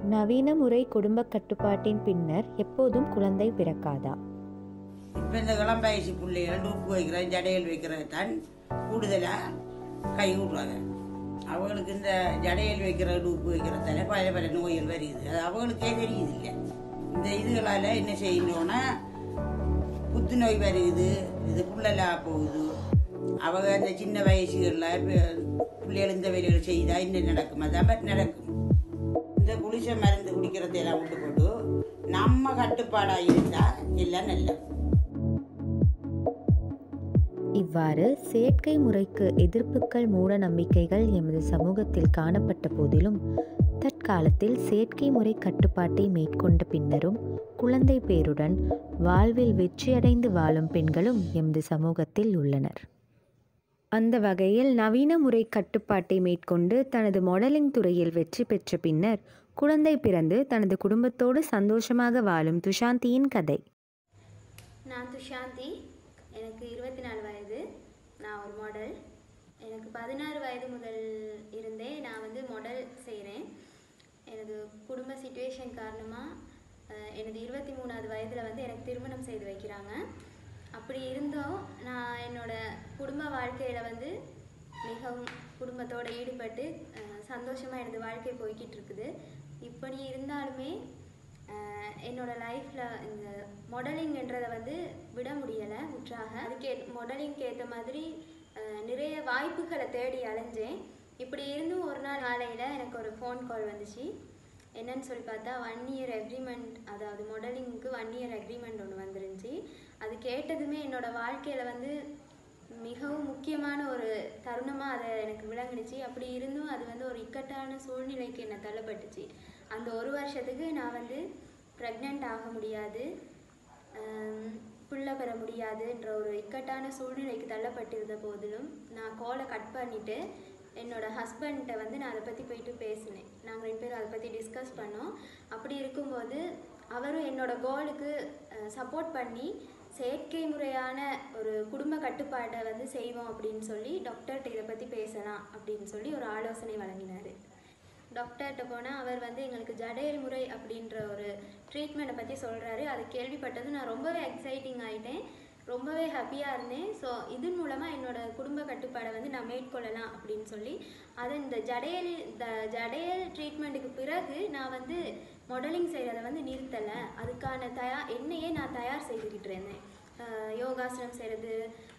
நவீன முறை குடும்ப கட்டுப்பாட்டின் பின்னர் எப்போதும் குழந்தை பிறக்காதா இப்போ இந்த இளம் வயசு பிள்ளைகள் டூப்பு வைக்கிற ஜடையல் வைக்கிறது தான் கூடுதலாக கை விடுறாங்க அவங்களுக்கு இந்த ஜடையல் வைக்கிற டூப்பு வைக்கிறதால பல பல நோய்கள் வருது அது அவங்களுக்கே தெரியுது இல்லை இந்த இதுகளால் என்ன செய்யணும்னா புத்துநோய் வருகுது இது புள்ளலாக போகுது அவங்க அந்த சின்ன வயசுகளில் பிள்ளைகள் இந்த வேலைகள் செய்தால் இன்னும் நடக்கும் அதான் மாதிரி நடக்கும் இந்த குளிச மருந்து குடிக்கிறதையெல்லாம் விட்டு போட்டு நம்ம கட்டுப்பாடாக இருந்தால் எல்லாம் நல்லது இவ்வாறு செயற்கை முறைக்கு எதிர்ப்புகள் மூட நம்பிக்கைகள் எமது சமூகத்தில் காணப்பட்ட போதிலும் தற்காலத்தில் செயற்கை முறை கட்டுப்பாட்டை மேற்கொண்ட பின்னரும் குழந்தை பேருடன் வாழ்வில் வெற்றியடைந்து வாழும் பெண்களும் எமது சமூகத்தில் உள்ளனர் அந்த வகையில் நவீன முறை கட்டுப்பாட்டை மேற்கொண்டு தனது மாடலிங் துறையில் வெற்றி பெற்ற பின்னர் குழந்தை பிறந்து தனது குடும்பத்தோடு சந்தோஷமாக வாழும் துஷாந்தியின் கதை நான் துஷாந்தி எனக்கு இருபத்தி நாலு வயது நான் ஒரு மாடல் எனக்கு பதினாறு வயது முதல் இருந்தே நான் வந்து மாடல் செய்கிறேன் எனது குடும்ப சுச்சுவேஷன் காரணமாக எனது இருபத்தி மூணாவது வயதில் வந்து எனக்கு திருமணம் செய்து வைக்கிறாங்க அப்படி இருந்தும் நான் என்னோட குடும்ப வாழ்க்கையில் வந்து மிகவும் குடும்பத்தோடு ஈடுபட்டு சந்தோஷமாக எனது வாழ்க்கை போய்கிட்டு இருக்குது இப்படி இருந்தாலுமே அஹ் என்னோட லைஃப்பில் இந்த மாடலிங்ன்றதை வந்து விட முடியலை முற்றாக அதுக்கு மாடலிங்க்கு ஏற்ற மாதிரி அஹ் நிறைய வாய்ப்புகளை தேடி அலைஞ்சேன் இப்படி இருந்தும் ஒரு நாள் காலையில் எனக்கு ஒரு ஃபோன் கால் வந்துச்சு என்னன்னு சொல்லி பார்த்தா ஒன் இயர் அக்ரிமெண்ட் அதாவது மாடலிங்க்கு ஒன் இயர் அக்ரிமெண்ட் ஒன்று வந்துருந்துச்சு அது கேட்டதுமே என்னோட வாழ்க்கையில் வந்து மிகவும் முக்கியமான ஒரு தருணமாக அதை எனக்கு விளங்குனுச்சு அப்படி இருந்தும் அது வந்து ஒரு இக்கட்டான சூழ்நிலைக்கு என்னை தள்ளப்பட்டுச்சு அந்த ஒரு வருஷத்துக்கு நான் வந்து ப்ரெக்னென்ட் ஆக முடியாது ஆம், புள்ள பெற முடியாதுன்ற ஒரு இக்கட்டான சூழ்நிலைக்கு தள்ளப்பட்டிருந்த போதிலும் நான் காலை கட் பண்ணிவிட்டு என்னோட ஹஸ்பண்ட்டை வந்து நான் அதை பற்றி போயிட்டு பேசினேன் நாங்கள் ரெண்டு பேரும் அதை பற்றி டிஸ்கஸ் பண்ணோம் அப்படி இருக்கும்போது அவரும் என்னோட கோலுக்கு சப்போர்ட் பண்ணி செயற்கை முறையான ஒரு குடும்ப கட்டுப்பாட்டை வந்து செய்வோம் அப்படின்னு சொல்லி டாக்டர்கிட்ட இதை பற்றி பேசலாம் அப்படின்னு சொல்லி ஒரு ஆலோசனை வழங்கினார் டாக்டர்கிட்ட போனால் அவர் வந்து எங்களுக்கு ஜடையல் முறை அப்படின்ற ஒரு ட்ரீட்மெண்ட்டை பற்றி சொல்கிறாரு அது கேள்விப்பட்டது நான் ரொம்பவே எக்ஸைட்டிங் ஆகிட்டேன் ரொம்பவே ஹாப்பியாக இருந்தேன் ஸோ இதன் மூலமாக என்னோட குடும்ப கட்டுப்பாடை வந்து நான் மேற்கொள்ளலாம் அப்படின்னு சொல்லி அது இந்த ஜடையல் இந்த ஜடையல் ட்ரீட்மெண்ட்டுக்கு பிறகு நான் வந்து மாடலிங் செய்கிறத வந்து நிறுத்தலை அதுக்கான தயா என்னையே நான் தயார் செய்துக்கிட்டு இருந்தேன் அஹ் யோகாசனம் செய்கிறது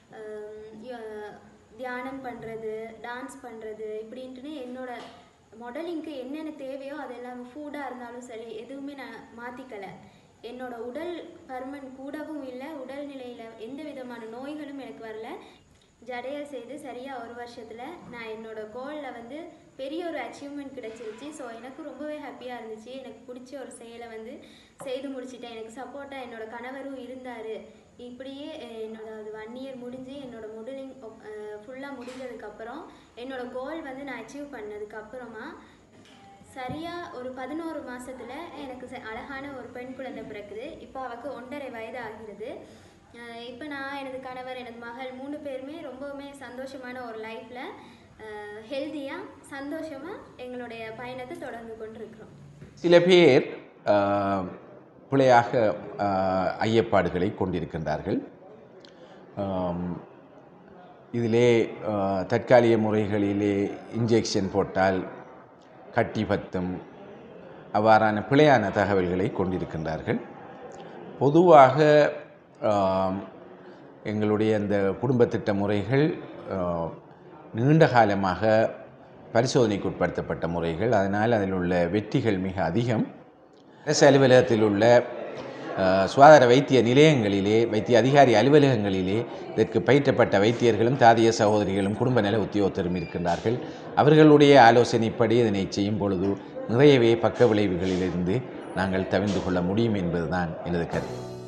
தியானம் பண்ணுறது டான்ஸ் பண்ணுறது இப்படின்ட்டுன்னு என்னோட மாடலிங்க்கு என்னென்ன தேவையோ அதெல்லாம் ஃபுட்டாக இருந்தாலும் சரி எதுவுமே நான் மாற்றிக்கலை என்னோட உடல் பருமன் கூடவும் இல்லை உடல்நிலையில் எந்த விதமான நோய்களும் எனக்கு வரல ஜடையல் செய்து சரியாக ஒரு வருஷத்தில் நான் என்னோட கோலில் வந்து பெரிய ஒரு அச்சீவ்மெண்ட் கிடச்சிருச்சு ஸோ எனக்கு ரொம்பவே ஹாப்பியாக இருந்துச்சு எனக்கு பிடிச்ச ஒரு செயலை வந்து செய்து முடிச்சிட்டேன் எனக்கு சப்போர்ட்டாக என்னோட கணவரும் இருந்தார் இப்படியே அஹ், என்னோட அது ஒன் இயர் முடிஞ்சு என்னோட மாடலிங் ஃபுல்லாக முடிஞ்சதுக்கப்புறம் என்னோட கோல் வந்து நான் அச்சீவ் பண்ணதுக்கப்புறமா சரியாக ஒரு பதினோரு மாசத்துல எனக்கு ச- அழகான ஒரு பெண் குழந்தை பிறக்குது இப்போ அவൾക്ക് ஒன்றரை வயது ஆகிறது அஹ் இப்போ நான் எனது கணவர் எனது மகள் மூணு பேருமே ரொம்பவுமே சந்தோஷமான ஒரு லைஃப்பில் ஹெல்த்தியாக சந்தோஷமாக எங்களுடைய பயணத்தை தொடர்ந்து கொண்டிருக்கிறோம் சில பேர் ஆஹ், பிழையாக ஆஹ், ஐயப்பாடுகளை கொண்டிருக்கின்றார்கள் ஆம், இதிலே ஆஹ், தற்காலிக முறைகளிலே இன்ஜெக்ஷன் போட்டால் கட்டி பத்தும் அவ்வாறான பிழையான தகவல்களை கொண்டிருக்கின்றார்கள் பொதுவாக ஆம், எங்களுடைய இந்த குடும்ப திட்ட முறைகள் ஆஹ், நீண்ட காலமாக பரிசோதனைக்கு உட்படுத்தப்பட்ட முறைகள் அதனால் அதில் உள்ள வெற்றிகள் மிக அதிகம் அரசு அலுவலகத்தில் உள்ள ஆஹ், சுகாதார வைத்திய நிலையங்களிலே வைத்திய அதிகாரி அலுவலகங்களிலே இதற்கு பயிற்றப்பட்ட வைத்தியர்களும் தாதிய சகோதரிகளும் குடும்ப நல உத்தியோகத்தரும் இருக்கின்றார்கள் அவர்களுடைய ஆலோசனைப்படி இதனை செய்யும் பொழுது நிறையவே பக்க விளைவுகளிலிருந்து நாங்கள் தவிர்ந்து கொள்ள முடியும் என்பதுதான் எனது கருத்து